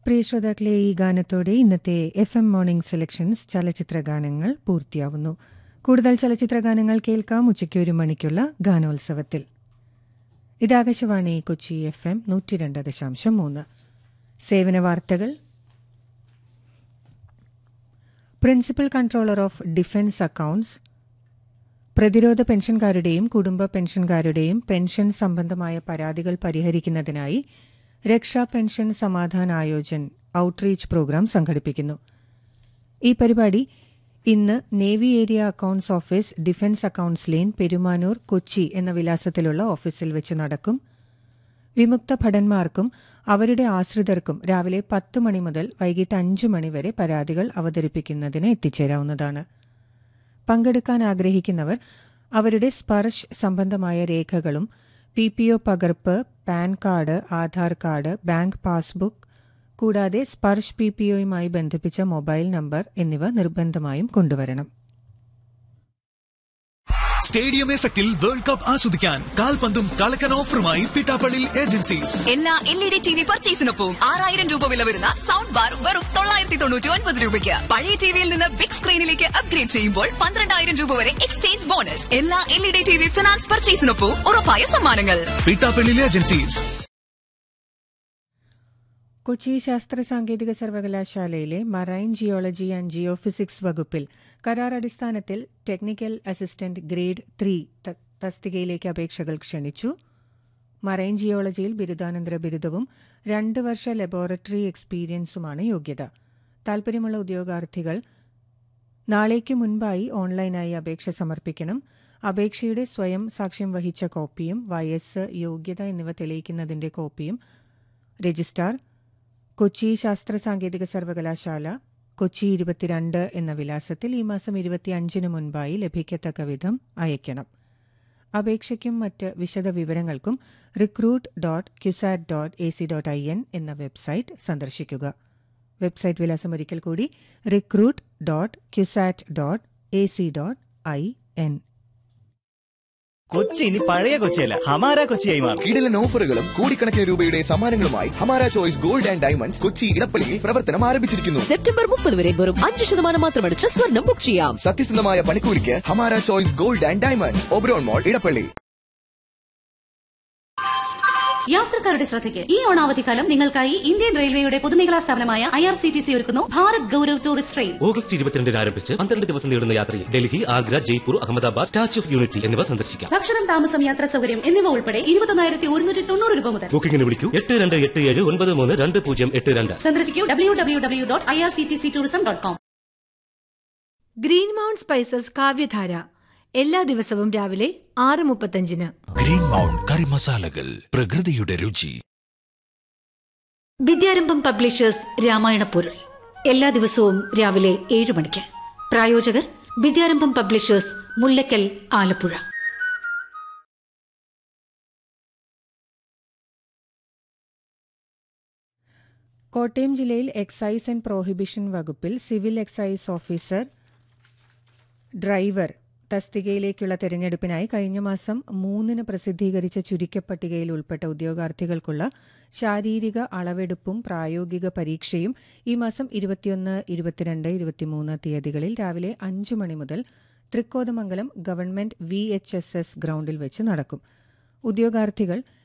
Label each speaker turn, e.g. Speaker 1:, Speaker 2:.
Speaker 1: പ്രിയ ശ്രോതാക്കളെ ഈ ഗാനത്തോടെ ഇന്നത്തെ എഫ് എം മോർണിംഗ് സെലക്ഷൻസ് ചലച്ചിത്ര ഗാനങ്ങൾ പൂർത്തിയാവുന്നു കൂടുതൽ ചലച്ചിത്ര ഗാനങ്ങൾ കേൾക്കാം ഉച്ചയ്ക്ക് ഒരു മണിക്കുള്ള ഗാനോത്സവത്തിൽ ഇത് ആകാശവാണി കൊച്ചി എഫ് എം നൂറ്റി രണ്ട് ദശാംശം മൂന്ന് സേവന വാർത്തകൾ principal controller of defence accounts പ്രതിരോധ പെൻഷൻകാരുടെയും കുടുംബ പെൻഷൻകാരുടെയും പെൻഷൻ സംബന്ധമായ പരാതികൾ പരിഹരിക്കുന്നതിനായി Raksha pension Samadhan Aayojan outreach programme സംഘടിപ്പിക്കുന്നു ഈ പരിപാടി ഇന്ന് navy area accounts office defence accounts lane Perumanoor Kochi എന്ന വിലാസത്തിലുള്ള ഓഫീസിൽ വെച്ച് നടക്കും വിമുക്ത ഭടന്മാർക്കും അവരുടെ ആശ്രിതർക്കും രാവിലെ പത്ത് മണി മുതൽ വൈകിട്ട് അഞ്ച് മണി വരെ പരാതികൾ അവതരിപ്പിക്കുന്നതിന് എത്തിച്ചേരാവുന്നതാണ് പങ്കെടുക്കാൻ ആഗ്രഹിക്കുന്നവർ അവരുടെ സ്പർശ് സംബന്ധമായ രേഖകളും പി പി ഒ പകർപ്പ് PAN card Aadhaar card bank passbook കൂടാതെ സ്പർശ് പി പി ഒയുമായി ബന്ധിപ്പിച്ച മൊബൈൽ നമ്പർ എന്നിവ നിർബന്ധമായും കൊണ്ടുവരണം
Speaker 2: സ്റ്റേഡിയം എഫക്റ്റിൽ വേൾഡ് കപ്പ് ആസ്വദിക്കാൻ കാൽപന്തും കളക്കൻ ഓഫറുമായി പിട്ടാപ്പള്ളി ഏജൻസീസ്
Speaker 3: എല്ലാ L E D T V പർച്ചേസിനൊപ്പം ആറായിരം രൂപ വില വരുന്ന സൗണ്ട് ബാർ വെറും തൊള്ളായിരത്തി തൊണ്ണൂറ്റി ഒൻപത് രൂപയ്ക്ക് പഴയ ടിവിയിൽ നിന്ന് ബിഗ് സ്ക്രീനിലേക്ക് അപ്ഗ്രേഡ് ചെയ്യുമ്പോൾ പന്ത്രണ്ടായിരം രൂപ വരെ എക്സ്ചേഞ്ച് ബോണസ് എല്ലാ L E D T V finance പർച്ചേസിനൊപ്പം ഉറപ്പായ സമ്മാനങ്ങൾ
Speaker 2: പിട്ടാപ്പള്ളി ഏജൻസീസ്
Speaker 1: കൊച്ചി ശാസ്ത്ര സാങ്കേതിക സർവകലാശാലയിലെ മറൈൻ ജിയോളജി ആൻഡ് ജിയോഫിസിക്സ് വകുപ്പിൽ കരാർ അടിസ്ഥാനത്തിൽ ടെക്നിക്കൽ അസിസ്റ്റന്റ് ഗ്രേഡ് ത്രീ തസ്തികയിലേക്ക് അപേക്ഷകൾ ക്ഷണിച്ചു മറൈൻ ജിയോളജിയിൽ ബിരുദാനന്തര ബിരുദവും രണ്ട് വർഷ ലബോറട്ടറി എക്സ്പീരിയൻസുമാണ് യോഗ്യത താൽപര്യമുള്ള ഉദ്യോഗാർത്ഥികൾ നാളേക്ക് മുൻപായി ഓൺലൈനായി അപേക്ഷ സമർപ്പിക്കണം അപേക്ഷയുടെ സ്വയം സാക്ഷ്യം വഹിച്ച കോപ്പിയും വയസ്സ് യോഗ്യത എന്നിവ തെളിയിക്കുന്നതിന്റെ കോപ്പിയും രജിസ്ട്രാർ കൊച്ചി ശാസ്ത്ര സാങ്കേതിക സർവകലാശാല കൊച്ചി ഇരുപത്തിരണ്ട് എന്ന വിലാസത്തിൽ ഈ മാസം ഇരുപത്തിയഞ്ചിന് മുൻപായി ലഭിക്കത്തക്ക വിധം അയയ്ക്കണം അപേക്ഷയ്ക്കും മറ്റ് വിശദ വിവരങ്ങൾക്കും recruit dot CUSAT dot A C dot I N എന്ന വെബ്സൈറ്റ് സന്ദർശിക്കുക വെബ്സൈറ്റ് വിലാസം ഒരിക്കൽ കൂടി recruit dot CUSAT dot A C dot I N
Speaker 4: Kochi ഇനി പഴയ കൊച്ചിയല്ല ഹമാര കൊച്ചിയായി മാറും
Speaker 5: കിടിലൻ ഓഫറുകളും കോടിക്കണക്കിന് രൂപയുടെ സമ്മാനങ്ങളുമായി Hamara choice gold and diamonds Kochi ഇടപ്പള്ളിയിൽ പ്രവർത്തനം ആരംഭിച്ചിരിക്കുന്നു
Speaker 6: സെപ്റ്റംബർ മുപ്പത് വരെ വെറും അഞ്ച് ശതമാനം മാത്രമടിച്ച് സ്വർണം ബുക്ക് ചെയ്യാം
Speaker 5: സത്യസന്ധമായ പണിക്കൂലിക്ക് Hamara choice gold and diamonds Oberon mall Edappally
Speaker 7: യാത്രക്കാരുടെ ശ്രദ്ധയ്ക്ക് ഈ ഓണാവധിക്കാലം നിങ്ങൾക്കായി ഇന്ത്യൻ റെയിൽവേയുടെ പൊതുമേഖലാ സ്ഥാപനമായ I R C T C ഒരുക്കുന്നു Bharat Gaurav tourist train
Speaker 8: August ഇരുപത്തിരണ്ടിന് ആരംഭിച്ച് പന്ത്രണ്ട് ദിവസം നീളുന്ന യാത്രയിൽ Delhi Agra Jaipur Ahmedabad statue of unity എന്നിവ സന്ദർശിക്കാം
Speaker 7: ഭക്ഷണം താമസം യാത്രാ സൗകര്യം എന്നിവ ഉൾപ്പെടെ ഇരുപത്തൊന്നായിരത്തി ഒരുന്നൂറ്റി തൊണ്ണൂറ് രൂപ മുതൽ
Speaker 8: ബുക്കിംഗിന് വിളിക്കൂ എട്ട് രണ്ട് എട്ട് ഏഴ് ഒൻപത് മൂന്ന് രണ്ട് പൂജ്യം എട്ട് രണ്ട്
Speaker 7: സന്ദർശിക്കൂ W W W dot I R C T C tourism dot com
Speaker 9: green mount spices Kavyadhara എല്ലാ ദിവസവും രാവിലെ ആറ് മുപ്പത്തഞ്ചിന്
Speaker 10: ഗ്രീൻ മൗണ്ട് കറി മസാലകൾ പ്രകൃതിയുടെ രുചി
Speaker 9: വിദ്യാരംഭം പബ്ലിഷേഴ്സ് രാമായണ പൊരുൾ എല്ലാ ദിവസവും രാവിലെ ഏഴ് മണിക്ക് പ്രായോജകർ വിദ്യാരംഭം പബ്ലിഷേഴ്സ് മുല്ലക്കൽ ആലപ്പുഴ
Speaker 1: കോട്ടയം ജില്ലയിൽ എക്സൈസ് ആൻഡ് പ്രോഹിബിഷൻ വകുപ്പിൽ സിവിൽ എക്സൈസ് ഓഫീസർ ഡ്രൈവർ തസ്തികയിലേക്കുള്ള തെരഞ്ഞെടുപ്പിനായി കഴിഞ്ഞ മാസം മൂന്നിന് പ്രസിദ്ധീകരിച്ച ചുരുക്കപ്പട്ടികയിൽ ഉൾപ്പെട്ട ഉദ്യോഗാർത്ഥികൾക്കുള്ള ശാരീരിക അളവെടുപ്പും പ്രായോഗിക പരീക്ഷയും ഈ മാസം ഇരുപത്തിയൊന്ന് ഇരുപത്തിരണ്ട് ഇരുപത്തിമൂന്ന് തീയതികളിൽ രാവിലെ അഞ്ചു മണി മുതൽ Thrikkothamangalam government V H S S ഗ്രൌണ്ടിൽ വെച്ച് നടക്കും ഉദ്യോഗാർത്ഥികൾ